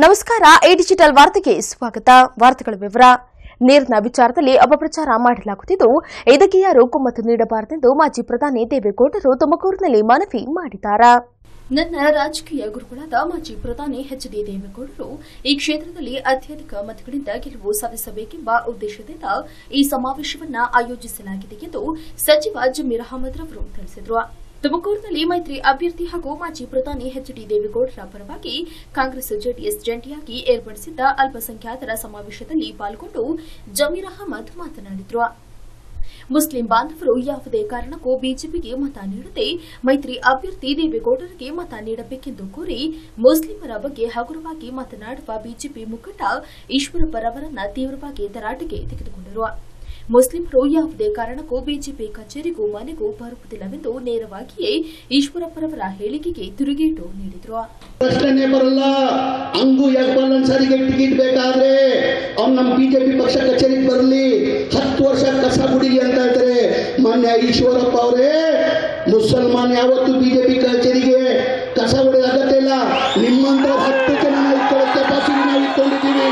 ನಮಸ್ಕಾರ A digital ವಾರ್ತೆಗೆ ಸ್ವಾಗತ ವಾರ್ತೆಗಳ ವಿವರ ನೀರಿನ ವಿಚಾರದಲ್ಲಿ ಅಪಪ್ರಚಾರ ಮಾಡಲಾಗುತ್ತಿದ್ದು ಇದಕ್ಕೆ ಯಾರು ಕುಮ್ಮತ್ತು ನೀಡಬಾರದೆಂದು ಮಾಜಿ ಪ್ರಧಾನಿ ದೇವೇಗೌಡರು ತುಮಕೂರಿನಲ್ಲಿ ಮನವಿ ಮಾಡಿದ್ದಾರೆ ನನ್ನ ರಾಜಕೀಯ ಗುರುಗಳಾದ ಮಾಜಿ ಪ್ರಧಾನಿ ಎಚ್ ಡಿ ದೇವೇಗೌಡರು ಈ ಕ್ಷೇತ್ರದಲ್ಲಿ ಅತ್ಯಧಿಕ ಮತಗಳಿಂದ ಗೆಲುವು ಸಾಧಿಸಬೇಕೆಂಬ ಉದ್ದೇಶದಿಂದ ಈ ಸಮಾವೇಶವನ್ನ ಆಯೋಜಿಸಲಾಗಿದೆ ಎಂದು ಸಚಿವ ಜಮೀರ್ ಅಹಮದ್ ರವರು ತಿಳಿಸಿದರು ತುಮಕೂರಿನಲ್ಲಿ ಮೈತ್ರಿ ಅಭ್ಯರ್ಥಿ ಹಾಗೂ ಮಾಜಿ ಪ್ರಧಾನಿ ಎಚ್ ಡಿ ದೇವೇಗೌಡರ ಪರವಾಗಿ ಕಾಂಗ್ರೆಸ್ ಜೆಡಿಎಸ್ ಜಂಟಿಯಾಗಿ ಏರ್ಪಡಿಸಿದ್ದ ಅಲ್ಪಸಂಖ್ಯಾತರ ಸಮಾವೇಶದಲ್ಲಿ ಪಾಲ್ಗೊಂಡು ಜಮೀರ್ ಅಹಮದ್ ಮಾತನಾಡಿದರು ಮುಸ್ಲಿಂ ಬಾಂಧವರು ಯಾವುದೇ ಕಾರಣಕ್ಕೂ ಬಿಜೆಪಿಗೆ ಮತ ನೀಡದೆ ಮೈತ್ರಿ ಅಭ್ಯರ್ಥಿ ದೇವೇಗೌಡರಿಗೆ ಮತ ನೀಡಬೇಕೆಂದು ಕೋರಿ ಮುಸ್ಲಿಮರ ಬಗ್ಗೆ ಹಗುರವಾಗಿ ಮಾತನಾಡುವ ಬಿಜೆಪಿ ಮುಖಂಡ ಈಶ್ವರಪ್ಪರವರನ್ನ ತೀವ್ರವಾಗಿ ತರಾಟೆಗೆ ತೆಗೆದುಕೊಂಡರು ಮುಸ್ಲಿಮರು ಯಾವುದೇ ಕಾರಣಕ್ಕೂ ಬಿಜೆಪಿ ಕಚೇರಿಗೂ ಮನೆಗೂ ಬರುವುದಿಲ್ಲವೆಂದು ನೇರವಾಗಿಯೇ ಈಶ್ವರಪ್ಪರವರ ಹೇಳಿಕೆಗೆ ತಿರುಗೇಟು ನೀಡಿದರು ಪ್ರಶ್ನೆ ಬರಲ್ಲ ಹಂಗು ಯಾಕಬಲ್ಲ ಸರಿಗೆ ಟಿಕೆಟ್ ಬೇಕಾದ್ರೆ ಅವ್ನು ನಮ್ಮ ಬಿಜೆಪಿ ಪಕ್ಷ ಕಚೇರಿಗೆ ಬರಲಿ ಹತ್ತು ವರ್ಷ ಕಸ ಗುಡಿಲಿ ಅಂತ ಹೇಳ್ತಾರೆ ಮಾನ್ಯ ಈಶ್ವರಪ್ಪ ಅವರೇ ಮುಸಲ್ಮಾನ್ ಯಾವತ್ತು ಬಿಜೆಪಿ ಕಚೇರಿಗೆ ಕಸ ಹೊಡೆದ ಅಗತ್ಯ ಇಲ್ಲ ನಿಮ್ಮಂತ ಹತ್ತು ಜನ ಇಟ್ಕೊಳ್ಳೋ ಕೆಪಾಸಿಟಿ ನಾವು ಇಟ್ಕೊಂಡಿದ್ದೀವಿ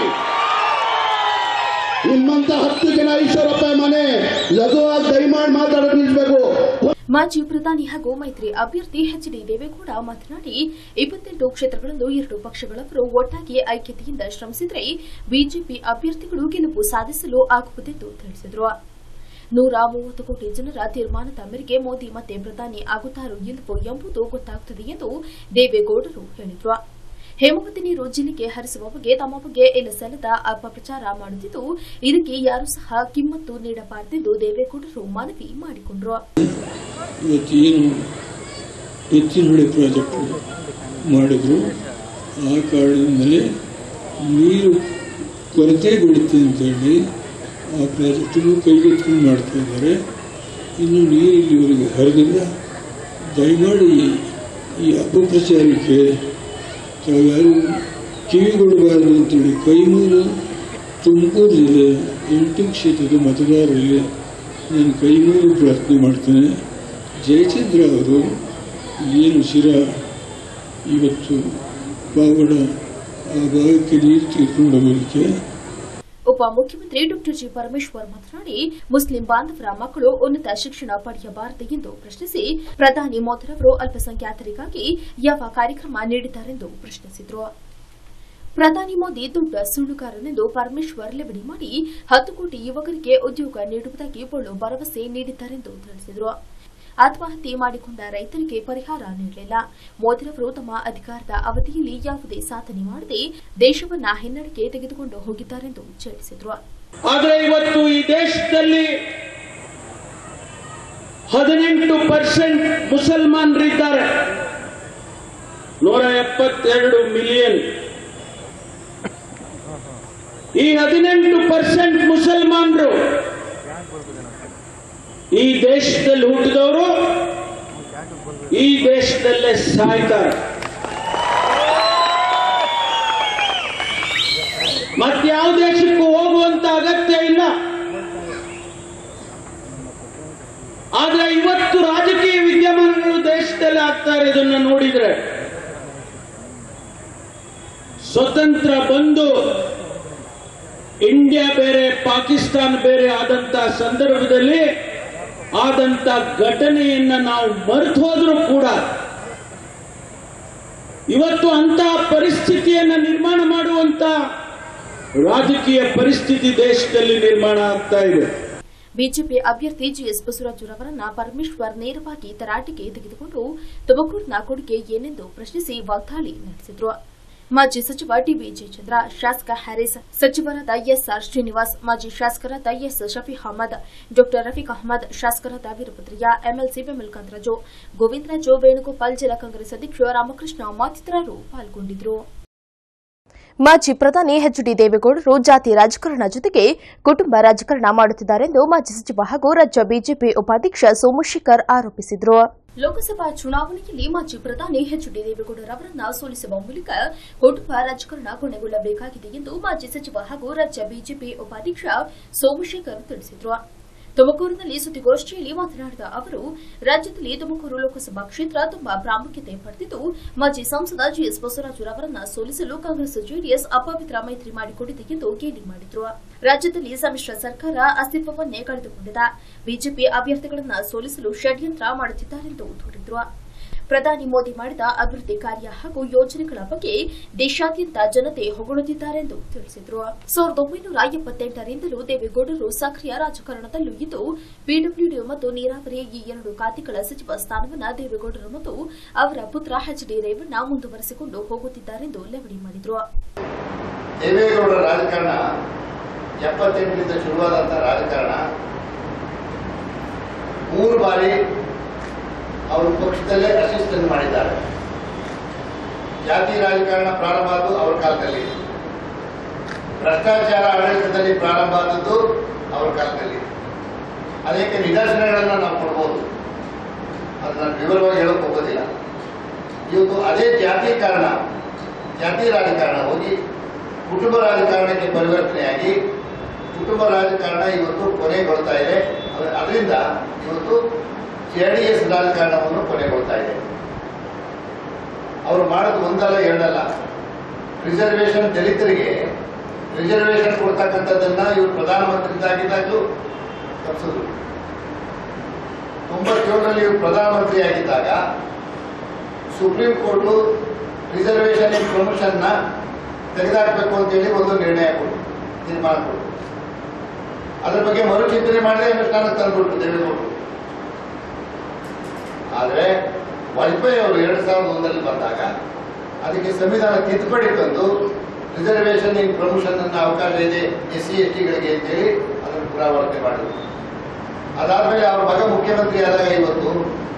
ನಿಮ್ಮಂತ ಹತ್ತು ಜನ ಈಶ್ವರಪ್ಪ ಮನೆ ಲಘುವಾಗಿ ದಯಮಾಡಿ ಮಾತಾಡೋದು ನಿಲ್ಸ್ಬೇಕು ಮಾಜಿ ಪ್ರಧಾನಿ ಹಾಗೂ ಮೈತ್ರಿ ಅಭ್ಯರ್ಥಿ ಎಚ್ ಡಿ ದೇವೇಗೌಡ ಮಾತನಾಡಿ ಇಪ್ಪತ್ತೆಂಟು ಕ್ಷೇತ್ರಗಳಲ್ಲೂ ಎರಡು ಪಕ್ಷಗಳವರು ಒಟ್ಟಾಗಿ ಐಕ್ಯತೆಯಿಂದ ಶ್ರಮಿಸಿದರೆ ಬಿಜೆಪಿ ಅಭ್ಯರ್ಥಿಗಳು ಗೆಲುವು ಸಾಧಿಸಲು ಆಗುವುದೆಂದು ತಿಳಿಸಿದರು ನೂರ ಮೂವತ್ತು ಕೋಟಿ ಜನರ ತೀರ್ಮಾನದ ಮೇರೆಗೆ ಮೋದಿ ಮತ್ತೆ ಪ್ರಧಾನಿ ಆಗುತ್ತಾರೋ ಇಲ್ಲವೋ ಎಂಬುದು ಗೊತ್ತಾಗುತ್ತದೆ ಎಂದು ದೇವೇಗೌಡರು ಹೇಳಿದರು ಹೇಮಾವತಿ ನೀರು ಜಿಲ್ಲೆಗೆ ಹರಿಸುವ ಬಗ್ಗೆ ತಮ್ಮ ಬಗ್ಗೆ ಇಲ್ಲಸಲ್ಲದ ಅಪಪ್ರಚಾರ ಮಾಡುತ್ತಿದ್ದು ಇದಕ್ಕೆ ಯಾರೂ ಸಹ ಕಿಮ್ಮತ್ತು ನೀಡಬಾರದೆಂದು ದೇವೇಗೌಡರು ಮನವಿ ಮಾಡಿಕೊಂಡರು ಇವತ್ತೇನು ಎತ್ತಿನಹೊಳೆ ಪ್ರಾಜೆಕ್ಟ್ ಮಾಡಿದ್ರು ಆ ಕಾರಣದಿಂದಲೇ ನೀರು ಕೊರತೆಗೊಳ್ಳುತ್ತೆ ಅಂತೇಳಿ ಆ ಪ್ರಾಜೆಕ್ಟನ್ನು ಕೈಗೆತ್ತಿಕೊಂಡು ಮಾಡ್ತಾ ಇದ್ದಾರೆ ಇನ್ನು ನೀರು ಇಲ್ಲಿವರೆಗೆ ಹರಿದಿಲ್ಲ ದಯಮಾಡಿ ಈ ಅಪಪ್ರಚಾರಕ್ಕೆ ತಾವ್ಯಾರು ಕಿವಿಗೊಡಬಾರದು ಅಂತೇಳಿ ಕೈಮೂರು ತುಮಕೂರು ಜಿಲ್ಲೆ ಎಂಟು ಕ್ಷೇತ್ರದ ಮತದಾರರಲ್ಲಿ ನಾನು ಕೈಮೂರು ಪ್ರಾರ್ಥನೆ ಮಾಡ್ತೇನೆ ಜಯಚಂದ್ರ ಅವರು ಏನು ಶಿರ ಇವತ್ತು ಪಾವಡ ಆ ಭಾಗಕ್ಕೆ ನೀರು ತೆಗೆದುಕೊಂಡು ಹೋಗಲಿಕ್ಕೆ ಉಪಮುಖ್ಯಮಂತ್ರಿ ಡಾ ಜಿ ಪರಮೇಶ್ವರ್ ಮಾತನಾಡಿ ಮುಸ್ಲಿಂ ಬಾಂಧವರ ಮಕ್ಕಳು ಉನ್ನತ ಶಿಕ್ಷಣ ಪಡೆಯಬಾರದು ಎಂದು ಪ್ರಶ್ನಿಸಿ ಪ್ರಧಾನಿ ಮೋದಿರವರು ಅಲ್ಪಸಂಖ್ಯಾತರಿಗಾಗಿ ಯಾವ ಕಾರ್ಯಕ್ರಮ ನೀಡಿದ್ದಾರೆಂದು ಪ್ರಶ್ನಿಸಿದರು ಪ್ರಧಾನಿ ಮೋದಿ ದೊಡ್ಡ ಸುಳ್ಳುಗಾರನೆಂದು ಪರಮೇಶ್ವರ್ ಲೆಬಡಿ ಮಾಡಿ ಹತ್ತು ಕೋಟಿ ಯುವಕರಿಗೆ ಉದ್ಯೋಗ ನೀಡುವುದಾಗಿ ಬೊಳ್ಳು ಭರವಸೆ ನೀಡಿದ್ದಾರೆಂದು ತಿಳಿಸಿದರು ಆತ್ಮಹತ್ಯೆ ಮಾಡಿಕೊಂಡ ರೈತರಿಗೆ ಪರಿಹಾರ ನೀಡಲಿಲ್ಲ ಮೋದಿರವರು ತಮ್ಮ ಅಧಿಕಾರದ ಅವಧಿಯಲ್ಲಿ ಯಾವುದೇ ಸಾಧನೆ ಮಾಡದೆ ದೇಶವನ್ನ ಹಿನ್ನಡೆಗೆ ತೆಗೆದುಕೊಂಡು ಹೋಗಿದ್ದಾರೆಂದು ತಿಳಿಸಿದರು ಆದರೆ ಇವತ್ತು ಈ ದೇಶದಲ್ಲಿ ಹದಿನೆಂಟು ಪರ್ಸೆಂಟ್ ಮುಸಲ್ಮಾನರಿದ್ದಾರೆ ನೂರ ಎಪ್ಪತ್ತೆರಡು ಮಿಲಿಯನ್ ಈ ಹದಿನೆಂಟು ಪರ್ಸೆಂಟ್ ಮುಸಲ್ಮಾನರು ಈ ದೇಶದಲ್ಲಿ ಹುಟ್ಟಿದವರು ಈ ದೇಶದಲ್ಲೇ ಸಾಯ್ತಾರೆ ಮತ್ಯಾವ ದೇಶಕ್ಕೂ ಹೋಗುವಂತ ಅಗತ್ಯ ಇಲ್ಲ ಆದ್ರೆ ಇವತ್ತು ರಾಜಕೀಯ ವಿದ್ಯಮಾನಗಳು ದೇಶದಲ್ಲಿ ಆಗ್ತಾ ಇರೋದನ್ನ ನೋಡಿದ್ರೆ ಸ್ವತಂತ್ರ ಬಂದು ಇಂಡಿಯಾ ಬೇರೆ ಪಾಕಿಸ್ತಾನ ಬೇರೆ ಆದಂತ ಸಂದರ್ಭದಲ್ಲಿ ಆದಂತ ಘಟನೆಯನ್ನ ನಾವು ಮರೆತು ಹೋದ್ರೂ ಕೂಡ ಇವತ್ತು ಅಂತಹ ಪರಿಸ್ಥಿತಿಯನ್ನ ನಿರ್ಮಾಣ ಮಾಡುವಂತ ರಾಜಕೀಯ ಪರಿಸ್ಥಿತಿ ದೇಶದಲ್ಲಿ ನಿರ್ಮಾಣ ಆಗ್ತಾ ಇದೆ ಬಿಜೆಪಿ ಅಭ್ಯರ್ಥಿ ಜಿಎಸ್ ಬಸವರಾಜರವರನ್ನ ಪರಮೇಶ್ವರ್ ನೇರವಾಗಿ ತರಾಟೆಗೆ ತೆಗೆದುಕೊಂಡು ತುಮಕೂರಿನ ಕೊಡುಗೆ ಏನೆಂದು ಪ್ರಶ್ನಿಸಿ ವಾಗ್ದಾಳಿ ನಡೆಸಿದರು ಮಾಜಿ ಸಚಿವ ಟಿಬಿ ಜಯಚಂದ್ರ ಶಾಸಕ ಹ್ಯಾರಿಸ್ ಸಚಿವರಾದ ಎಸ್ಆರ್ ಶ್ರೀನಿವಾಸ್ ಮಾಜಿ ಶಾಸಕರಾದ ಎಸ್ ಶಫಿ ಅಹಮದ್ ಡಾ ರಫೀಕ್ ಅಹಮದ್ ಶಾಸಕರಾದ ವೀರಭದ್ರಯ್ಯ ಎಂಎಲ್ಸಿ ಬೆಮಲ್ ಕಾಂತರಾಜು ಗೋವಿಂದರಾಜು ವೇಣುಗೋಪಾಲ್ ಜಿಲ್ಲಾ ಕಾಂಗ್ರೆಸ್ ಅಧ್ಯಕ್ಷ ರಾಮಕೃಷ್ಣ ಮತ್ತಿತರರು ಪಾಲ್ಗೊಂಡಿದ್ದರು ಮಾಜಿ ಪ್ರಧಾನಿ ಎಚ್ ಡಿ ದೇವೇಗೌಡರು ಜಾತಿ ರಾಜಕಾರಣ ಜೊತೆಗೆ ಕುಟುಂಬ ರಾಜಕಾರಣ ಮಾಡುತ್ತಿದ್ದಾರೆಂದು ಮಾಜಿ ಸಚಿವ ಹಾಗೂ ರಾಜ್ಯ ಬಿಜೆಪಿ ಉಪಾಧ್ಯಕ್ಷ ಸೋಮಶೇಖರ್ ಆರೋಪಿಸಿದರು ಲೋಕಸಭಾ ಚುನಾವಣೆಯಲ್ಲಿ ಮಾಜಿ ಪ್ರಧಾನಿ ಎಚ್ ಡಿ ದೇವೇಗೌಡರವರನ್ನ ಸೋಲಿಸುವ ಮೂಲಕ ಕುಟುಂಬ ರಾಜಕಾರಣ ಕೊನೆಗೊಳ್ಳಬೇಕಾಗಿದೆ ಎಂದು ಮಾಜಿ ಸಚಿವ ಹಾಗೂ ರಾಜ್ಯ ಬಿಜೆಪಿ ಉಪಾಧ್ಯಕ್ಷ ಸೋಮಶೇಖರ್ ತಿಳಿಸಿದರು ತುಮಕೂರಿನಲ್ಲಿ ಸುದ್ದಿಗೋಷ್ಠಿಯಲ್ಲಿ ಮಾತನಾಡಿದ ಅವರು ರಾಜ್ಯದಲ್ಲಿ ತುಮಕೂರು ಲೋಕಸಭಾ ಕ್ಷೇತ್ರ ತುಂಬಾ ಪ್ರಾಮುಖ್ಯತೆ ಪಡೆದಿದ್ದು ಮಾಜಿ ಸಂಸದ ಜಿಎಸ್ ಬಸವರಾಜರವರನ್ನ ಸೋಲಿಸಲು ಕಾಂಗ್ರೆಸ್ ಜೆಡಿಎಸ್ ಅಪವಿತ್ರ ಮೈತ್ರಿ ಮಾಡಿಕೊಂಡಿದೆ ಎಂದು ಗೇಲಿ ಮಾಡಿದರು ರಾಜ್ಯದಲ್ಲಿ ಸಮ್ಮಿಶ್ರ ಸರ್ಕಾರ ಅಸ್ತಿತ್ವವನ್ನೇ ಕಳೆದುಕೊಂಡಿದೆ ಬಿಜೆಪಿ ಅಭ್ಯರ್ಥಿಗಳನ್ನ ಸೋಲಿಸಲು ಷಡ್ಯಂತ್ರ ಮಾಡುತ್ತಿದ್ದಾರೆಂದು ದೂರಿದರು ಪ್ರಧಾನಿ ಮೋದಿ ಮಾಡಿದ ಅಭಿವೃದ್ಧಿ ಕಾರ್ಯ ಹಾಗೂ ಯೋಜನೆಗಳ ಬಗ್ಗೆ ದೇಶಾದ್ಯಂತ ಜನತೆ ಹೊಗಳುತ್ತಿದ್ದಾರೆಂದು ತಿಳಿಸಿದರು ಸಾವಿರದ ಒಂಬೈನೂರ ಎಪ್ಪತ್ತೆಂಟರಿಂದಲೂ ದೇವೇಗೌಡರು ಸಕ್ರಿಯ ರಾಜಕಾರಣದಲ್ಲೂ ಇದ್ದು ಪಿಡಬ್ಲ್ಯೂಡಿ ಮತ್ತು ನೀರಾವರಿ ಈ ಎರಡು ಖಾತೆಗಳ ಸಚಿವ ಸ್ಥಾನವನ್ನು ದೇವೇಗೌಡರು ಮತ್ತು ಅವರ ಪುತ್ರ ಎಚ್ ಡಿ ರೇವಣ್ಣ ಮುಂದುವರೆಸಿಕೊಂಡು ಹೋಗುತ್ತಿದ್ದಾರೆಂದು ಲೆವಡಿ ಮಾಡಿದರು ದೇವೇಗೌಡರ ರಾಜಕಾರಣ ಎಪ್ಪತ್ತೆಂಟರಿಂದ ಶುರುವಾದಂಥ ರಾಜಕಾರಣ ಮೂರು ಬಾರಿ ಅವರು ಪಕ್ಷದಲ್ಲೇ ಅಸಿಸ್ಟೆಂಟ್ ಮಾಡಿದ್ದಾರೆ ಜಾತಿ ರಾಜಕಾರಣ ಪ್ರಾರಂಭ ಆದ್ದು ಅವರ ಕಾಲದಲ್ಲಿ ಭ್ರಷ್ಟಾಚಾರ ಆಡಳಿತದಲ್ಲಿ ಪ್ರಾರಂಭ ಆದದ್ದು ಅವರ ಕಾಲದಲ್ಲಿ ಅನೇಕ ನಿದರ್ಶನಗಳನ್ನು ನಾವು ಕೊಡ್ಬೋದು ಅದನ್ನ ವಿವರವಾಗಿ ಹೇಳೋಕೆ ಹೋಗೋದಿಲ್ಲ ಇವತ್ತು ಅದೇ ಜಾತಿ ಕಾರಣ ಜಾತಿ ರಾಜಕಾರಣ ಹೋಗಿ ಕುಟುಂಬ ರಾಜಕಾರಣಕ್ಕೆ ಪರಿವರ್ತನೆಯಾಗಿ ಕುಟುಂಬ ರಾಜಕಾರಣ ಇವತ್ತು ಕೊನೆಗೊಳ್ತಾ ಇದೆ ಅದ್ರ- ಅದರಿಂದ ಇವತ್ತು ಜೆ ಡಿ ಎಸ್ ರಾಜಕಾರಣವನ್ನು ಕೊನೆಗೊಳ್ತಾ ಇದೆ ಅವರು ಮಾಡೋದು ಒಂದಲ್ಲ ಎರಡಲ್ಲ ರಿಸರ್ವೇಶನ್ ದಲಿತರಿಗೆ ರಿಸರ್ವೇಶನ್ ಕೊಡ್ತಕ್ಕಂಥದ್ದನ್ನ ಇವರು ಪ್ರಧಾನಮಂತ್ರಿದಾಗಿದ್ದಾಗಲೂ ತಪ್ಪಿಸಿದ್ರು ತೊಂಬತ್ತೇಳರಲ್ಲಿ ಇವರು ಪ್ರಧಾನಮಂತ್ರಿ ಆಗಿದ್ದಾಗ ಸುಪ್ರೀಂ ಕೋರ್ಟು ರಿಸರ್ವೇಶನ್ ಇನ್ ಪ್ರಮೋಷನ್ನ ತೆಗೆದುಹಾಕಬೇಕು ಅಂತೇಳಿ ಒಂದು ನಿರ್ಣಯ ಕೊಟ್ಟು ತೀರ್ಮಾನ ಕೊಟ್ಟು ಅದ್ರ ಬಗ್ಗೆ ಮರುಚಿಂತನೆ ಮಾಡದೆ ಅನುಷ್ಠಾನಕ್ಕೆ ತಂದ್ಬಿಟ್ರು ದೇವೇಗೌಡರು ಆದರೆ ವಾಜಪೇಯಿ ಅವರು ಎರಡು ಸಾವಿರದ ಒಂದರಲ್ಲಿ ಬಂದಾಗ ಅದಕ್ಕೆ ಸಂವಿಧಾನ ತಿದ್ದುಪಡಿ ತಂದು ರಿಸರ್ವೇಶನ್ ಇನ್ ಪ್ರಮೋಷನ್ ಅನ್ನ ಅವಕಾಶ ಇದೆ ಎಸ್ ಸಿ ಎಸ್ ಟಿಗಳಿಗೆ ಅಂತೇಳಿ ಅದನ್ನು ಪುನರಾವರ್ತನೆ ಮಾಡಿದ್ರು ಅದಾದ್ಮೇಲೆ ಅವ್ರ ಮಗ ಮುಖ್ಯಮಂತ್ರಿ ಆದಾಗ ಇವತ್ತು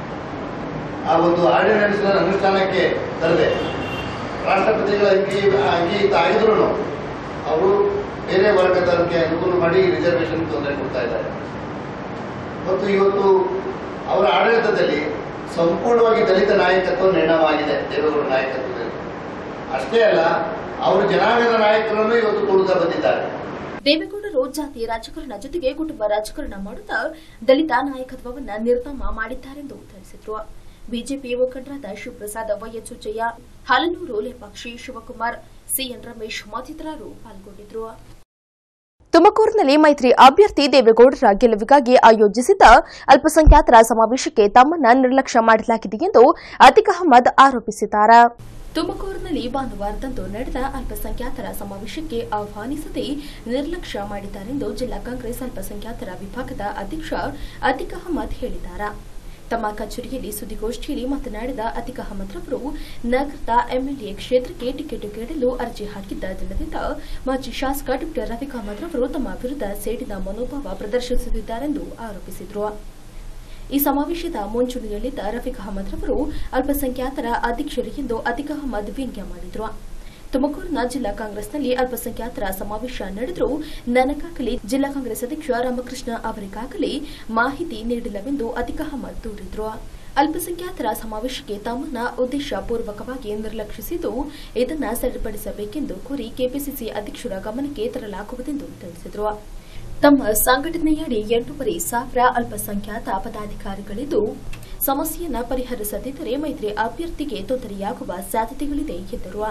ಆ ಒಂದು ಆರ್ಡಿನೆನ್ಸ್ ಅನುಷ್ಠಾನಕ್ಕೆ ತರದೆ ರಾಷ್ಟ್ರಪತಿಗಳ ಅಂಗಿ ಅಂಗೀತ ಆಗಿದ್ರು ಅವರು ಬೇರೆ ವರ್ಗದವರಿಗೆ ಅನುಕೂಲ ಮಾಡಿ ರಿಸರ್ವೇಶನ್ ತೊಂದರೆ ಕೊಡ್ತಾ ಇದ್ದಾರೆ ಮತ್ತು ಇವತ್ತು ಅವರ ಆಡಳಿತದಲ್ಲಿ ಸಂಪೂರ್ಣವಾಗಿ ದಲಿತ ನಾಯಕತ್ವ ನಿರ್ಣಯವಾಗಿದೆ ದೇವೇಗೌಡ ನಾಯಕತ್ವದಲ್ಲಿ ಅಷ್ಟೇ ಅಲ್ಲ ಅವರು ಜನಾಂಗದ ನಾಯಕರನ್ನು ಇವತ್ತು ಕೊಡುತ್ತಾ ಬಂದಿದ್ದಾರೆ ದೇವೇಗೌಡರು ಜಾತಿ ರಾಜಕಾರಣ ಜೊತೆಗೆ ಕುಟುಂಬ ರಾಜಕಾರಣ ಮಾಡುತ್ತಾ ದಲಿತ ನಾಯಕತ್ವವನ್ನ ನಿರ್ನಾಮ ಮಾಡಿದ್ದಾರೆಂದು ತಿಳಿಸಿದರು ಬಿಜೆಪಿ ಮುಖಂಡರಾದ ಶಿವಪ್ರಸಾದ್ ವೈಎಚುಚಯ್ಯ ಹಲನೂರು ಲೇಪಾಕ್ಷಿ ಶಿವಕುಮಾರ್ ಸಿಎನ್ ರಮೇಶ್ ಮತ್ತಿತರರು ಪಾಲ್ಗೊಂಡಿದ್ರು ತುಮಕೂರಿನಲ್ಲಿ ಮೈತ್ರಿ ಅಭ್ಯರ್ಥಿ ದೇವೇಗೌಡರ ಗೆಲುವಿಗಾಗಿ ಆಯೋಜಿಸಿದ್ದ ಅಲ್ಪಸಂಖ್ಯಾತರ ಸಮಾವೇಶಕ್ಕೆ ತಮ್ಮನ್ನ ನಿರ್ಲಕ್ಷ್ಯ ಮಾಡಲಾಗಿದೆ ಎಂದು ಅತಿಕ್ ಅಹಮದ್ ಆರೋಪಿಸಿದ್ದಾರೆ ತುಮಕೂರಿನಲ್ಲಿ ಭಾನುವಾರದಂದು ನಡೆದ ಅಲ್ಪಸಂಖ್ಯಾತರ ಸಮಾವೇಶಕ್ಕೆ ಆಹ್ವಾನಿಸದೆ ನಿರ್ಲಕ್ಷ್ಯ ಮಾಡಿದ್ದಾರೆಂದು ಜಿಲ್ಲಾ ಕಾಂಗ್ರೆಸ್ ಅಲ್ಪಸಂಖ್ಯಾತರ ವಿಭಾಗದ ಅಧ್ಯಕ್ಷ ಅತಿಕ್ ಅಹಮದ್ ಹೇಳಿದ್ದಾರೆ ತಮ್ಮ ಕಚೇರಿಯಲ್ಲಿ ಸುದ್ದಿಗೋಷ್ಠಿಯಲ್ಲಿ ಮಾತನಾಡಿದ ಅತಿಕ್ ಅಹಮದ್ ರವರು ನಗರದ ಎಂಎಲ್ಎ ಕ್ಷೇತ್ರಕ್ಕೆ ಟಿಕೆಟ್ ಕೇಳಲು ಅರ್ಜಿ ಹಾಕಿದ್ದ ದಿನದಿಂದ ಮಾಜಿ ಶಾಸಕ ಡಾ ರಫೀಕ್ ಅಹಮದ್ ರವರು ತಮ್ಮ ವಿರುದ್ಧ ಸೇಡಿನ ಮನೋಭಾವ ಪ್ರದರ್ಶಿಸುತ್ತಿದ್ದಾರೆಂದು ಆರೋಪಿಸಿದರು ಈ ಸಮಾವೇಶದ ಮುಂಚೂಣಿಯಲ್ಲಿದ್ದ ರಫೀಕ್ ಅಹಮದ್ ರವರು ಅಲ್ಪಸಂಖ್ಯಾತರ ಅಧ್ಯಕ್ಷರು ಎಂದು ಅತಿಕ್ ಅಹಮದ್ ವ್ಯಂಗ್ಯ ಮಾಡಿದರು ತುಮಕೂರಿನ ಜಿಲ್ಲಾ ಕಾಂಗ್ರೆಸ್ನಲ್ಲಿ ಅಲ್ಪಸಂಖ್ಯಾತರ ಸಮಾವೇಶ ನಡೆದರೂ ನನಗಾಗಲಿ ಜಿಲ್ಲಾ ಕಾಂಗ್ರೆಸ್ ಅಧ್ಯಕ್ಷ ರಾಮಕೃಷ್ಣ ಅವರಿಗಾಗಲಿ ಮಾಹಿತಿ ನೀಡಿಲ್ಲವೆಂದು ಅತಿಕ್ ಅಹಮದ್ ದೂರಿದ್ರು ಅಲ್ಪಸಂಖ್ಯಾತರ ಸಮಾವೇಶಕ್ಕೆ ತಮ್ಮನ್ನ ಉದ್ದೇಶಪೂರ್ವಕವಾಗಿ ನಿರ್ಲಕ್ಷಿಸಿದ್ದು ಇದನ್ನು ಸರಿಪಡಿಸಬೇಕೆಂದು ಕೋರಿ ಕೆಪಿಸಿಸಿ ಅಧ್ಯಕ್ಷರ ಗಮನಕ್ಕೆ ತರಲಾಗುವುದೆಂದು ತಿಳಿಸಿದರು ತಮ್ಮ ಸಂಘಟನೆಯಡಿ ಎಂಟೂವರೆ ಸಾವಿರ ಅಲ್ಪಸಂಖ್ಯಾತ ಪದಾಧಿಕಾರಿಗಳಿದ್ದು ಸಮಸ್ಯೆಯನ್ನ ಪರಿಹರಿಸದಿದ್ದರೆ ಮೈತ್ರಿ ಅಭ್ಯರ್ಥಿಗೆ ತೊಂದರೆಯಾಗುವ ಸಾಧ್ಯತೆಗಳಿದೆ ಎಂದರು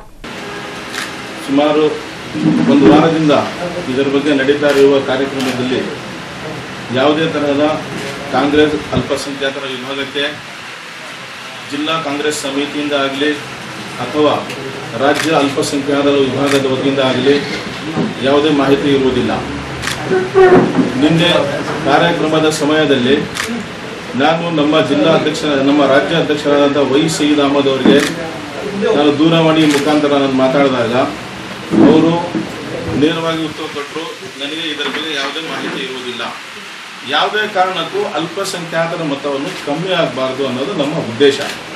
ಸುಮಾರು ಒಂದು ವಾರದಿಂದ ಇದರ ಬಗ್ಗೆ ನಡೀತಾ ಇರುವ ಕಾರ್ಯಕ್ರಮದಲ್ಲಿ ಯಾವುದೇ ತರಹದ ಕಾಂಗ್ರೆಸ್ ಅಲ್ಪಸಂಖ್ಯಾತರ ವಿಭಾಗಕ್ಕೆ ಜಿಲ್ಲಾ ಕಾಂಗ್ರೆಸ್ ಸಮಿತಿಯಿಂದ ಆಗಲಿ ಅಥವಾ ರಾಜ್ಯ ಅಲ್ಪಸಂಖ್ಯಾತರ ವಿಭಾಗದ ವತಿಯಿಂದ ಆಗಲಿ ಯಾವುದೇ ಮಾಹಿತಿ ಇರುವುದಿಲ್ಲ ನಿನ್ನೆ ಕಾರ್ಯಕ್ರಮದ ಸಮಯದಲ್ಲಿ ನಾನು ನಮ್ಮ ಜಿಲ್ಲಾ ಅಧ್ಯಕ್ಷ ನಮ್ಮ ರಾಜ್ಯ ಅಧ್ಯಕ್ಷರಾದಂಥ ವೈ ಸಯೀದ್ ಅಹಮದ್ ಅವರಿಗೆ ನಾನು ದೂರವಾಣಿ ಮುಖಾಂತರ ನಾನು ಮಾತಾಡಿದಾಗ ಅವರು ನೇರವಾಗಿ ಉತ್ತರ ಕೊಟ್ಟರು ನನಗೆ ಇದರ ಬಗ್ಗೆ ಯಾವುದೇ ಮಾಹಿತಿ ಇರುವುದಿಲ್ಲ ಯಾವುದೇ ಕಾರಣಕ್ಕೂ ಅಲ್ಪಸಂಖ್ಯಾತರ ಮತವನ್ನು ಕಮ್ಮಿ ಆಗಬಾರ್ದು ಅನ್ನೋದು ನಮ್ಮ ಉದ್ದೇಶ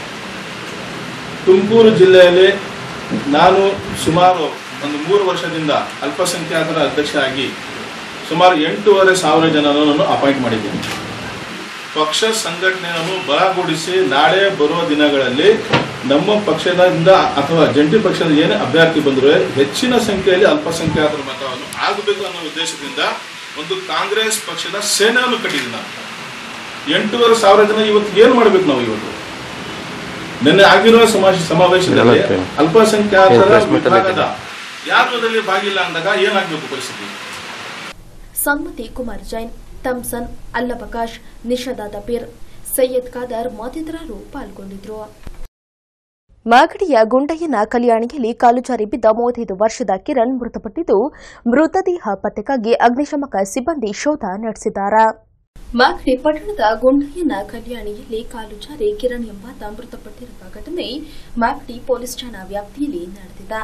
ತುಮಕೂರು ಜಿಲ್ಲೆಯಲ್ಲಿ ನಾನು ಸುಮಾರು ಒಂದು ಮೂರು ವರ್ಷದಿಂದ ಅಲ್ಪಸಂಖ್ಯಾತರ ಅಧ್ಯಕ್ಷ ಆಗಿ ಸುಮಾರು ಎಂಟೂವರೆ ಸಾವಿರ ಜನರನ್ನು ಅಪಾಯಿಂಟ್ ಮಾಡಿದ್ದೀನಿ ಪಕ್ಷ ಸಂಘಟನೆಯನ್ನು ಬಲಗೊಳಿಸಿ ನಾಳೆ ಬರುವ ದಿನಗಳಲ್ಲಿ ನಮ್ಮ ಪಕ್ಷದಿಂದ ಅಥವಾ ಜಂಟಿ ಪಕ್ಷದ ಏನೇ ಅಭ್ಯರ್ಥಿ ಬಂದರೂ ಹೆಚ್ಚಿನ ಸಂಖ್ಯೆಯಲ್ಲಿ ಅಲ್ಪಸಂಖ್ಯಾತರ ಮತವನ್ನು ಆಗಬೇಕು ಅನ್ನೋ ಉದ್ದೇಶದಿಂದ ಒಂದು ಕಾಂಗ್ರೆಸ್ ಪಕ್ಷದ ಸೇನೆಯನ್ನು ಕಟ್ಟಿದ್ದೀನಿ ನಾನು ಎಂಟೂವರೆ ಸಾವಿರ ಜನ ಇವತ್ತು ಏನ್ ಮಾಡ್ಬೇಕು ನಾವು ಇವತ್ತು ನಿನ್ನೆ ಆಗಿರುವ ಸಮಾಜ ಸಮಾವೇಶದಲ್ಲಿ ಅಲ್ಪಸಂಖ್ಯಾತರ ವಿಭಾಗದ ಯಾರು ಅದರಲ್ಲಿ ಭಾಗಿಲ್ಲ ಅಂದಾಗ ಏನಾಗಬೇಕು ಪರಿಸ್ಥಿತಿ ಸನ್ಮತಿ ಕುಮಾರ್ ಜೈನ್ ಥಮ್ಸನ್ ಅಲ್ಲಬಕಾಶ್ ನಿಷಾದಾದ ಪೀರ್ ಸೈಯದ್ ಖಾದರ್ ಮತ್ತಿತರರು ಪಾಲ್ಗೊಂಡಿದ್ರು ಮಾಗಡಿಯ ಗುಂಡಯ್ಯನ ಕಲ್ಯಾಣಿಯಲ್ಲಿ ಕಾಲು ಜಾರಿ ಬಿದ್ದ ಮೂವತ್ತೈದು ವರ್ಷದ ಕಿರಣ್ ಮೃತಪಟ್ಟಿದ್ದು ಮೃತದೇಹ ಪತ್ತೆಗಾಗಿ ಅಗ್ನಿಶಾಮಕ ಸಿಬ್ಬಂದಿ ಶೋಧ ನಡೆಸಿದ್ದಾರೆ ಮಾಗಡಿ ಪಟ್ಟಣದ ಗುಂಡಯ್ಯನ ಕಲ್ಯಾಣಿಯಲ್ಲಿ ಕಾಲು ಜಾರಿ ಕಿರಣ್ ಎಂಬಾತ ಮೃತಪಟ್ಟಿರುವ ಘಟನೆ ಮಾಗಡಿ ಪೊಲೀಸ್ ಠಾಣಾ ವ್ಯಾಪ್ತಿಯಲ್ಲಿ ನಡೆದಿದೆ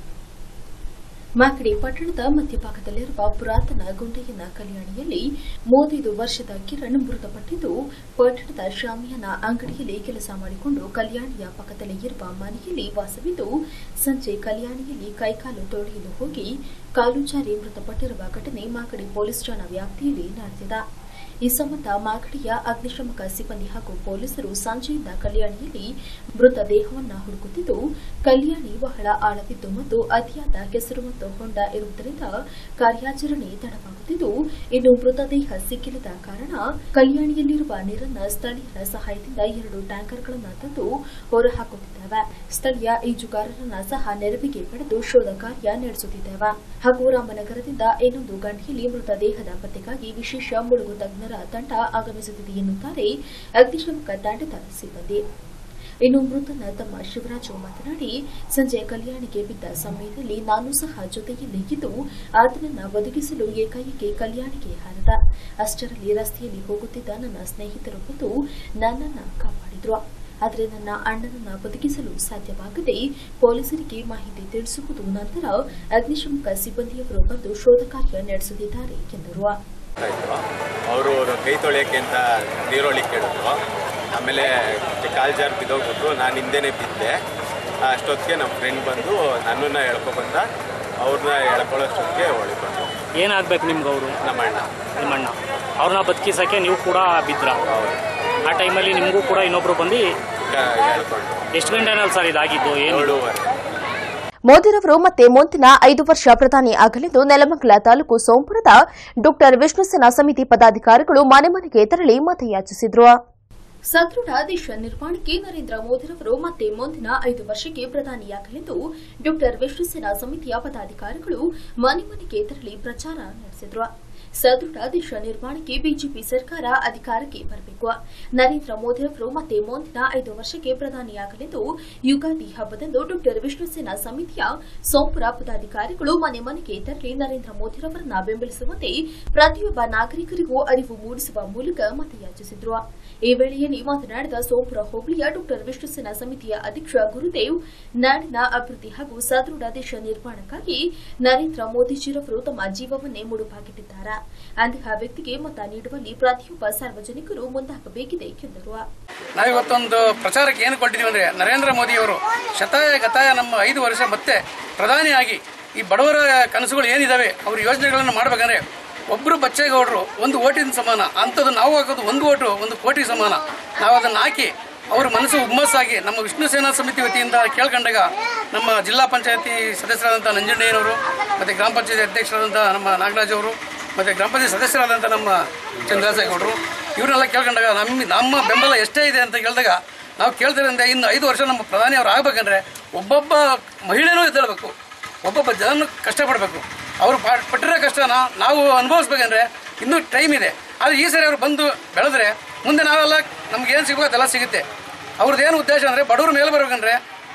ಮಾಗಡಿ ಪಟ್ಟಣದ ಮಧ್ಯಭಾಗದಲ್ಲಿರುವ ಪುರಾತನ ಗುಂಡಯ್ಯನ ಕಲ್ಯಾಣಿಯಲ್ಲಿ ಮೂವತ್ತೈದು ವರ್ಷದ ಕಿರಣ್ ಮೃತಪಟ್ಟಿದ್ದು ಪಟ್ಟಣದ ಶಾಮಿಯಾನ ಅಂಗಡಿಯಲ್ಲಿ ಕೆಲಸ ಮಾಡಿಕೊಂಡು ಕಲ್ಯಾಣಿಯ ಪಕ್ಕದಲ್ಲೇ ಇರುವ ಮನೆಯಲ್ಲಿ ವಾಸವಿದ್ದು ಸಂಜೆ ಕಲ್ಯಾಣಿಯಲ್ಲಿ ಕೈಕಾಲು ತೊಳೆಯಲು ಹೋಗಿ ಕಾಲು ಜಾರಿ ಮೃತಪಟ್ಟಿರುವ ಘಟನೆ ಮಾಗಡಿ ಪೊಲೀಸ್ ಠಾಣಾ ವ್ಯಾಪ್ತಿಯಲ್ಲಿ ನಡೆದಿದೆ ಈ ಸಂಬಂಧ ಮಾಗಡಿಯ ಅಗ್ನಿಶಾಮಕ ಸಿಬ್ಬಂದಿ ಹಾಗೂ ಪೊಲೀಸರು ಸಂಜೆಯಿಂದ ಕಲ್ಯಾಣಿಯಲ್ಲಿ ಮೃತದೇಹವನ್ನು ಹುಡುಕುತ್ತಿದ್ದು ಕಲ್ಯಾಣಿ ಬಹಳ ಆಳವಿದ್ದು ಮತ್ತು ಅತಿಯಾದ ಕೆಸರು ಮತ್ತು ಹೊಂಡ ಇರುವುದರಿಂದ ಕಾರ್ಯಾಚರಣೆ ತಡವಾಗುತ್ತಿದ್ದು ಇನ್ನು ಮೃತದೇಹ ಸಿಕ್ಕಿಲ್ಲದ ಕಾರಣ ಕಲ್ಯಾಣಿಯಲ್ಲಿರುವ ನೀರನ್ನು ಸ್ಥಳೀಯರ ಸಹಾಯದಿಂದ ಎರಡು ಟ್ಯಾಂಕರ್ಗಳನ್ನು ತಂದು ಹೊರಹಾಕುತ್ತಿದ್ದೇವೆ ಸ್ಥಳೀಯ ಈಜುಗಾರರನ್ನ ಸಹ ನೆರವಿಗೆ ಪಡೆದು ಶೋಧ ಕಾರ್ಯ ನಡೆಸುತ್ತಿದ್ದೇವೆ ಹಾಗೂ ರಾಮನಗರದಿಂದ ಇನ್ನೊಂದು ಗಂಟೆಯಲ್ಲಿ ಮೃತದೇಹದ ಪತ್ತೆಗಾಗಿ ವಿಶೇಷ ಮುಳುಗು ತಜ್ಞರ ತಂಡ ಆಗಮಿಸುತ್ತಿದೆ ಎನ್ನುತ್ತಾರೆ ಅಗ್ನಿಶಾಮಕ ತಂಡದ ಸಿಬ್ಬಂದಿ ಇನ್ನು ಮೃತನ ತಮ್ಮ ಶಿವರಾಜು ಮಾತನಾಡಿ ಸಂಜೆ ಕಲ್ಯಾಣಿಗೆ ಬಿದ್ದ ಸಮಯದಲ್ಲಿ ನಾನು ಸಹ ಜೊತೆಯಲ್ಲಿ ಇದ್ದು ಆತನನ್ನ ಒದಗಿಸಲು ಏಕಾಏಕಿ ಕಲ್ಯಾಣಿಗೆ ಹಾರದ ಅಷ್ಟರಲ್ಲಿ ರಸ್ತೆಯಲ್ಲಿ ಹೋಗುತ್ತಿದ್ದ ನನ್ನ ಸ್ನೇಹಿತರು ಬಂದು ನನ್ನನ್ನ ಕಾಪಾಡಿದ್ರು ಆದರೆ ನನ್ನ ಅಣ್ಣನನ್ನ ಬದುಕಿಸಲು ಸಾಧ್ಯವಾಗದೆ ಪೊಲೀಸರಿಗೆ ಮಾಹಿತಿ ತಿಳಿಸುವುದು ನಂತರ ಅಗ್ನಿಶಾಮಕ ಸಿಬ್ಬಂದಿಯವರು ಬಂದು ಶೋಧ ಕಾರ್ಯ ನಡೆಸುತ್ತಿದ್ದಾರೆ ಎಂದರು ಇದ್ರು ಅವರು ಕೈ ತೊಳೆಯೋಕ್ಕೆ ಅಂತ ನೀರೊಳಗೆ ಕೇಳಿದ್ರು ಆಮೇಲೆ ಕಾಲು ಜಾರ್ ಬಿದ್ದೋಗ್ಬಿಟ್ರು ನಾನು ಹಿಂದೆನೇ ಬಿದ್ದೆ ಅಷ್ಟೊತ್ತಿಗೆ ನಮ್ಮ ಫ್ರೆಂಡ್ ಬಂದು ನನ್ನನ್ನು ಎಳ್ಕೊಬಂದ ಅವ್ರನ್ನ ಎಳ್ಕೊಳ್ಳೋಷ್ಟೊತ್ತಿಗೆ ಒಳಗೆ ಬಂದು ಏನಾಗ್ಬೇಕು ನಿಮ್ಗೆ ಅವರು ನಮ್ಮ ಅಣ್ಣ ನಿಮ್ಮ ಅಣ್ಣ ಅವ್ರನ್ನ ಬದುಕಿಸಕ್ಕೆ ನೀವು ಕೂಡ ಬಿದ್ರ ಆ ಟೈಮಲ್ಲಿ ನಿಮಗೂ ಕೂಡ ಇನ್ನೊಬ್ರು ಬಂದು ಕ- ಎಳ್ಕೊಂಡು ಎಷ್ಟು ಗಂಟೆನಲ್ಲಿ ಸರ್ ಇದಾಗಿದ್ದು ಏನು ಏಳುವರೆ ಮೋದಿರವರು ಮತ್ತೆ ಮುಂದಿನ ಐದು ವರ್ಷ ಪ್ರಧಾನಿ ಆಗಲೆಂದು ನೆಲಮಂಗಲ ತಾಲೂಕು ಸೋಂಪುರದ ಡಾಕ್ಟರ್ ವಿಷ್ಣುಸೇನಾ ಸಮಿತಿ ಪದಾಧಿಕಾರಿಗಳು ಮನೆ ಮನೆಗೆ ತೆರಳಿ ಮತಯಾಚಿಸಿದ್ರು ಸದೃಢ ದೇಶ ನಿರ್ಮಾಣಕ್ಕೆ ನರೇಂದ್ರ ಮೋದಿರವರು ಮತ್ತೆ ಮುಂದಿನ ಐದು ವರ್ಷಕ್ಕೆ ಪ್ರಧಾನಿಯಾಗಲೆಂದು ಡಾಕ್ಟರ್ ವಿಷ್ಣುಸೇನಾ ಸಮಿತಿಯ ಪದಾಧಿಕಾರಿಗಳು ಮನೆ ಮನೆಗೆ ತೆರಳಿ ಪ್ರಚಾರ ನಡೆಸಿದ್ರು ಸದೃಢ ದೇಶ ನಿರ್ಮಾಣಕ್ಕೆ ಬಿಜೆಪಿ ಸರ್ಕಾರ ಅಧಿಕಾರಕ್ಕೆ ಬರಬೇಕು ನರೇಂದ್ರ ಮೋದಿರವರು ಮತ್ತೆ ಮುಂದಿನ ಐದು ವರ್ಷಕ್ಕೆ ಪ್ರಧಾನಿಯಾಗಲೆಂದು ಯುಗಾದಿ ಹಬ್ಬದಂದು ಡಾಕ್ಟರ್ ವಿಷ್ಣುಸೇನಾ ಸಮಿತಿಯ ಸೋಂಪುರ ಪದಾಧಿಕಾರಿಗಳು ಮನೆ ಮನೆಗೆ ತೆರಳಿ ನರೇಂದ್ರ ಮೋದಿರವರನ್ನ ಬೆಂಬಲಿಸುವಂತೆ ಪ್ರತಿಯೊಬ್ಬ ನಾಗರಿಕರಿಗೂ ಅರಿವು ಮೂಡಿಸುವ ಮೂಲಕ ಮತಯಾಚಿಸಿದ್ರು ಈ ವೇಳೆಯಲ್ಲಿ ಮಾತನಾಡಿದ ಸೋಂಪುರ ಹೋಬಳಿಯ ಡಾಕ್ಟರ್ ವಿಷ್ಣುಸೇನಾ ಸಮಿತಿಯ ಅಧ್ಯಕ್ಷ ಗುರುದೇವ್ ನಾಡಿನ ಅಭಿವೃದ್ಧಿ ಹಾಗೂ ಸದೃಢ ದೇಶ ನಿರ್ಮಾಣಕ್ಕಾಗಿ ನರೇಂದ್ರ ಮೋದಿಜಿರವರು ತಮ್ಮ ಜೀವವನ್ನೇ ಮುಡುಪಾಗಿಟ್ಟಿದ್ದಾರೆ ಅಂತಹ ವ್ಯಕ್ತಿಗೆ ಮತ ನೀಡುವಲ್ಲಿ ಪ್ರತಿಯೊಬ್ಬ ಸಾರ್ವಜನಿಕರು ಮುಂದಾಗಬೇಕಿದೆ ಎಂದರು ನಾವಿವತ್ತೊಂದು ಪ್ರಚಾರಕ್ಕೆ ಏನು ಕೊಟ್ಟಿದ್ದೀವಿ ಅಂದರೆ ನರೇಂದ್ರ ಮೋದಿಯವರು ಶತಾಯ ಗತಾಯ ನಮ್ಮ ಐದು ವರ್ಷ ಮತ್ತೆ ಪ್ರಧಾನಿಯಾಗಿ ಈ ಬಡವರ ಕನಸುಗಳು ಏನಿದಾವೆ ಅವ್ರ ಯೋಜನೆಗಳನ್ನು ಮಾಡಬೇಕಂದ್ರೆ ಒಬ್ಬರು ಬಚ್ಚೇಗೌಡರು ಒಂದು ಓಟಿನ ಸಮಾನ ಅಂಥದ್ದು ನಾವು ಹಾಕೋದು ಒಂದು ಓಟು ಒಂದು ಕೋಟಿ ಸಮಾನ ನಾವು ಅದನ್ನು ಹಾಕಿ ಅವ್ರ ಮನಸ್ಸು ಹುಮ್ಮಸ್ಸಾಗಿ ನಮ್ಮ ವಿಷ್ಣು ಸೇನಾ ಸಮಿತಿ ವತಿಯಿಂದ ಕೇಳ್ಕೊಂಡಾಗ ನಮ್ಮ ಜಿಲ್ಲಾ ಪಂಚಾಯತಿ ಸದಸ್ಯರಾದಂಥ ನಂಜುಂಡಯ್ಯನವರು ಮತ್ತು ಗ್ರಾಮ ಪಂಚಾಯತಿ ಅಧ್ಯಕ್ಷರಾದಂಥ ನಮ್ಮ ನಾಗರಾಜ್ ಅವರು ಮತ್ತು ಗ್ರಾಮ ಪಂಚಾಯತ್ ಸದಸ್ಯರಾದಂಥ ನಮ್ಮ ಚಂದ್ರರಾಜೇಗೌಡರು ಇವರೆಲ್ಲ ಕೇಳ್ಕೊಂಡಾಗ ನಮ್ಮ ನಮ್ಮ ಬೆಂಬಲ ಎಷ್ಟೇ ಇದೆ ಅಂತ ಕೇಳಿದಾಗ ನಾವು ಕೇಳ್ತಿರಂದ್ರೆ ಇನ್ನು ಐದು ವರ್ಷ ನಮ್ಮ ಪ್ರಧಾನಿ ಅವ್ರು ಆಗ್ಬೇಕಂದ್ರೆ ಒಬ್ಬೊಬ್ಬ ಮಹಿಳೆನೂ ಎದ್ದೇಳಬೇಕು ಒಬ್ಬೊಬ್ಬ ಜನನು ಕಷ್ಟಪಡಬೇಕು ಅವರು ಪಾ- ಪಟ್ಟಿರೋ ಕಷ್ಟನ ನಾವು ಅನುಭವಿಸ್ಬೇಕಂದ್ರೆ ಇನ್ನೂ ಟೈಮ್ ಇದೆ ಆದರೆ ಈ ಸರಿ ಅವರು ಬಂದು ಬೆಳೆದ್ರೆ ಮುಂದೆ ನಾವೆಲ್ಲ ನಮ್ಗೆ ಏನು ಸಿಗಬೇಕು ಅದೆಲ್ಲ ಸಿಗುತ್ತೆ ಅವ್ರದ್ದೇನು ಉದ್ದೇಶ ಅಂದರೆ ಬಡವ್ರ ಮೇಲೆ ಬರ್ಬೇಕಂದ್ರೆ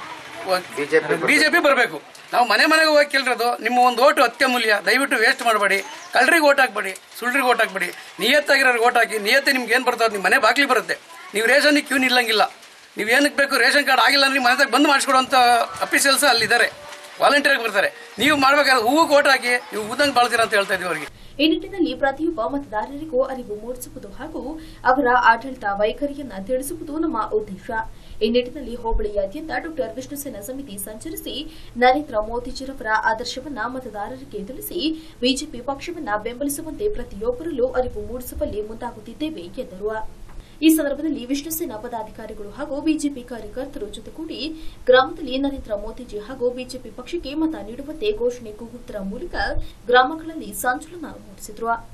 ಬಿಜೆಪಿ ಬರಬೇಕು ನಾವು ಮನೆ ಮನೆಗೆ ಹೋಗಿ ಕೇಳಿರೋದು ನಿಮ್ಮ ಒಂದು ಓಟು ಅತ್ಯಮೂಲ್ಯ ದಯವಿಟ್ಟು ವೇಸ್ಟ್ ಮಾಡಬೇಡಿ ಕಳ್ಳರಿಗೆ ಓಟ್ ಹಾಕ್ಬೇಡಿ ಸುಳ್ಳಿಗೆ ಓಟ್ ಹಾಕ್ಬೇಡಿ ನಿಯತ್ತಾಗಿರೋರಿಗೆ ಓಟ್ ಹಾಕಿ ನಿಯತ್ತೆ ನಿಮ್ಗೆ ಏನು ಬರ್ತದೆ ನಿಮ್ಮ ಮನೆ ಬಾಗ್ಲಿ ಬರುತ್ತೆ ನೀವು ರೇಷನ್ಗೆ ಕ್ಯೂ ನಿಲ್ಲಂಗಿಲ್ಲ ನೀವು ಏನಕ್ಕೆ ಬೇಕು ರೇಷನ್ ಕಾರ್ಡ್ ಆಗಿಲ್ಲ ಅಂದ್ರೆ ನಿಮ್ಮ ಮನೆದಾಗ ಬಂದು ಮಾಡಿಸ್ಕೊಡುವಂಥ ಅಫೀಷಿಯಲ್ಸ್ ಅಲ್ಲಿದ್ದಾರೆ ವಾಲಂಟಿಯರ್ಗೆ ಬರ್ತಾರೆ ನೀವು ಮಾಡ್ಬೇಕಾದ್ರೆ ಹೂವು ಓಟ್ ಹಾಕಿ ನೀವು ಊದಂಗೆ ಬಾಳ್ತೀರಾ ಅಂತ ಹೇಳ್ತಾ ಇದೀವಿ ಅವರಿಗೆ ಈ ನಿಟ್ಟಿನಲ್ಲಿ ಪ್ರತಿಯೊಬ್ಬ ಮತದಾರರಿಗೂ ಅರಿವು ಮೂಡಿಸುವುದು ಹಾಗೂ ಅವರ ಆಡಳಿತ ವೈಖರಿಯನ್ನ ತಿಳಿಸುವುದು ನಮ್ಮ ಉದ್ದೇಶ ಈ ನಿಟ್ಟಿನಲ್ಲಿ ಹೋಬಳಿಯಾದ್ಯಂತ ಡಾಕ್ಟರ್ ವಿಷ್ಣುಸೇನಾ ಸಮಿತಿ ಸಂಚರಿಸಿ ನರೇಂದ್ರ ಮೋದಿಜಿರವರ ಆದರ್ಶವನ್ನ ಮತದಾರರಿಗೆ ತಿಳಿಸಿ ಬಿಜೆಪಿ ಪಕ್ಷವನ್ನ ಬೆಂಬಲಿಸುವಂತೆ ಪ್ರತಿಯೊಬ್ಬರಲ್ಲೂ ಅರಿವು ಮೂಡಿಸುವಲ್ಲಿ ಮುಂದಾಗುತ್ತಿದ್ದೇವೆ ಎಂದರು ಈ ಸಂದರ್ಭದಲ್ಲಿ ವಿಷ್ಣುಸೇನಾ ಪದಾಧಿಕಾರಿಗಳು ಹಾಗೂ ಬಿಜೆಪಿ ಕಾರ್ಯಕರ್ತರು ಜೊತೆಗೂಡಿ ಗ್ರಾಮದಲ್ಲಿ ನರೇಂದ್ರ ಮೋದಿಜಿ ಹಾಗೂ ಬಿಜೆಪಿ ಪಕ್ಷಕ್ಕೆ ಮತ ನೀಡುವಂತೆ ಘೋಷಣೆ ಕೂಗುವುದರ ಮೂಲಕ ಗ್ರಾಮಗಳಲ್ಲಿ ಸಂಚಲನ ಮೂಡಿಸಿದ್ರು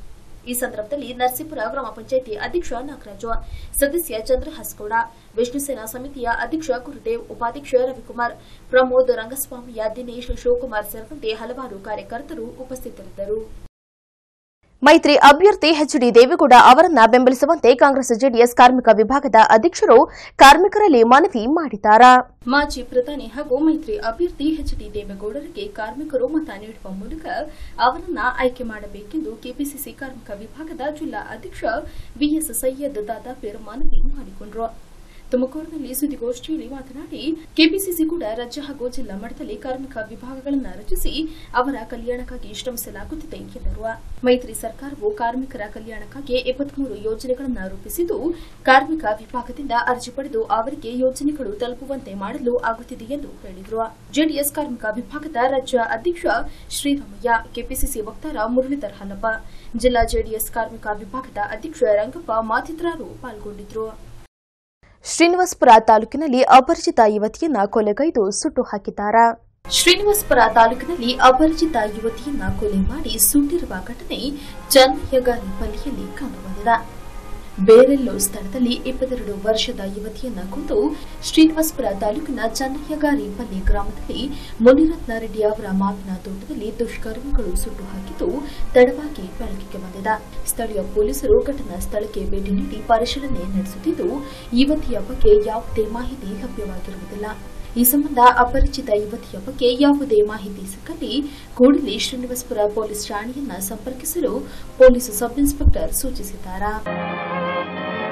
ಈ ಸಂದರ್ಭದಲ್ಲಿ ನರಸೀಪುರ ಗ್ರಾಮ ಪಂಚಾಯಿತಿ ಅಧ್ಯಕ್ಷ ನಾಗರಾಜು ಸದಸ್ಯ ಚಂದ್ರಹಾಸ್ಗೌಡ ವಿಷ್ಣುಸೇನಾ ಸಮಿತಿಯ ಅಧ್ಯಕ್ಷ ಗುರುದೇವ್ ಉಪಾಧ್ಯಕ್ಷ ರವಿಕುಮಾರ್ ಪ್ರಮೋದ್ ರಂಗಸ್ವಾಮಿಯ ದಿನೇಶ್ ಶಿವಕುಮಾರ್ ಸೇರಿದಂತೆ ಹಲವಾರು ಕಾರ್ಯಕರ್ತರು ಉಪಸ್ಥಿತರಿದ್ದರು ಮೈತ್ರಿ ಅಭ್ಯರ್ಥಿ ಎಚ್ಡಿ ದೇವೇಗೌಡ ಅವರನ್ನ ಬೆಂಬಲಿಸುವಂತೆ ಕಾಂಗ್ರೆಸ್ ಜೆಡಿಎಸ್ ಕಾರ್ಮಿಕ ವಿಭಾಗದ ಅಧ್ಯಕ್ಷರು ಕಾರ್ಮಿಕರಲ್ಲಿ ಮನವಿ ಮಾಡಿದ್ದಾರೆ ಮಾಜಿ ಪ್ರಧಾನಿ ಹಾಗೂ ಮೈತ್ರಿ ಅಭ್ಯರ್ಥಿ ಎಚ್ ಡಿ ದೇವೇಗೌಡರಿಗೆ ಕಾರ್ಮಿಕರು ಮತ ನೀಡುವ ಮೂಲಕ ಅವರನ್ನ ಆಯ್ಕೆ ಮಾಡಬೇಕೆಂದು ಕೆಪಿಸಿಸಿ ಕಾರ್ಮಿಕ ವಿಭಾಗದ ಜಿಲ್ಲಾ ಅಧ್ಯಕ್ಷ ವಿಎಸ್ ಸೈಯದ್ ದಾದಾಪೀರ್ ಮನವಿ ಮಾಡಿಕೊಂಡರು ತುಮಕೂರಿನಲ್ಲಿ ಸುದ್ದಿಗೋಷ್ಠಿಯಲ್ಲಿ ಮಾತನಾಡಿ ಕೆಪಿಸಿಸಿ ಕೂಡ ರಾಜ್ಯ ಹಾಗೂ ಜಿಲ್ಲಾ ಮಟ್ಟದಲ್ಲಿ ಕಾರ್ಮಿಕ ವಿಭಾಗಗಳನ್ನು ರಚಿಸಿ ಅವರ ಕಲ್ಯಾಣಕ್ಕಾಗಿ ಶ್ರಮಿಸಲಾಗುತ್ತಿದೆ ಎಂದರು ಮೈತ್ರಿ ಸರ್ಕಾರವು ಕಾರ್ಮಿಕರ ಕಲ್ಯಾಣಕ್ಕಾಗಿ ಎಪ್ಪತ್ಮೂರು ಯೋಜನೆಗಳನ್ನು ರೂಪಿಸಿದ್ದು ಕಾರ್ಮಿಕ ವಿಭಾಗದಿಂದ ಅರ್ಜಿ ಪಡೆದು ಅವರಿಗೆ ಯೋಜನೆಗಳು ತಲುಪುವಂತೆ ಮಾಡಲು ಆಗುತ್ತಿದೆ ಎಂದು ಹೇಳಿದರು ಜೆಡಿಎಸ್ ಕಾರ್ಮಿಕ ವಿಭಾಗದ ರಾಜ್ಯ ಅಧ್ಯಕ್ಷ ಶ್ರೀರಾಮಯ್ಯ ಕೆಪಿಸಿಸಿ ವಕ್ತಾರ ಮುರಳೀಧರ್ ಹಲ್ಲಪ್ಪ ಜಿಲ್ಲಾ ಜೆಡಿಎಸ್ ಕಾರ್ಮಿಕ ವಿಭಾಗದ ಅಧ್ಯಕ್ಷ ರಂಗಪ್ಪ ಮತ್ತಿತರರು ಪಾಲ್ಗೊಂಡಿದ್ದರು ಶ್ರೀನಿವಾಸಪುರ ತಾಲೂಕಿನಲ್ಲಿ ಅಪರಿಚಿತ ಯುವತಿಯನ್ನ ಕೊಲೆಗೈದು ಸುಟ್ಟು ಹಾಕಿದ್ದಾರೆ ಶ್ರೀನಿವಾಸಪುರ ತಾಲೂಕಿನಲ್ಲಿ ಅಪರಿಚಿತ ಯುವತಿಯನ್ನ ಕೊಲೆ ಮಾಡಿ ಸುಟ್ಟಿರುವ ಘಟನೆ ಚನ್ನಯ್ಯಗಾರಿಪಲ್ಲಿಯಲ್ಲಿ ಕಂಡುಬಂದಿದೆ ಬೇರೆಲ್ಲೋ ಸ್ಥಳದಲ್ಲಿ ಇಪ್ಪತ್ತೆರಡು ವರ್ಷದ ಯುವತಿಯನ್ನ ಕೊಂದು ಶ್ರೀನಿವಾಸಪುರ ತಾಲೂಕಿನ ಚನ್ನಯ್ಯಗಾರಿಪಲ್ಲಿ ಗ್ರಾಮದಲ್ಲಿ ಮುನಿರತ್ನ ರೆಡ್ಡಿ ಅವರ ಮಾವಿನ ತೋಟದಲ್ಲಿ ದುಷ್ಕರ್ಮಿಗಳು ಸುಟ್ಟು ಹಾಕಿದ್ದು ತಡವಾಗಿ ಬೆಳಕಿಗೆ ಬಂದಿದೆ ಸ್ಥಳೀಯ ಪೊಲೀಸರು ಘಟನಾ ಸ್ಥಳಕ್ಕೆ ಭೇಟಿ ನೀಡಿ ಪರಿಶೀಲನೆ ನಡೆಸುತ್ತಿದ್ದು ಯುವತಿಯ ಬಗ್ಗೆ ಯಾವುದೇ ಮಾಹಿತಿ ಲಭ್ಯವಾಗಿರುವುದಿಲ್ಲ ಈ ಸಂಬಂಧ ಅಪರಿಚಿತ ಯುವತಿಯ ಬಗ್ಗೆ ಯಾವುದೇ ಮಾಹಿತಿ ಸಿಕ್ಕಲ್ಲಿ ಕೂಡಲೇ ಶ್ರೀನಿವಾಸಪುರ ಪೊಲೀಸ್ ಠಾಣೆಯನ್ನ ಸಂಪರ್ಕಿಸಲು ಪೊಲೀಸ್ ಸಬ್ ಇನ್ಸ್ಪೆಕ್ಟರ್ ಸೂಚಿಸಿದ್ದಾರೆ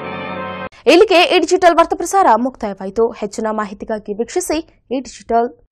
ಇಲ್ಲಿಗೆ ಈ ಡಿಜಿಟಲ್ ವಾರ್ತಾ ಪ್ರಸಾರ ಮುಕ್ತಾಯವಾಯಿತು ಹೆಚ್ಚಿನ ಮಾಹಿತಿಗಾಗಿ ವೀಕ್ಷಿಸಿ ಈ ಡಿಜಿಟಲ್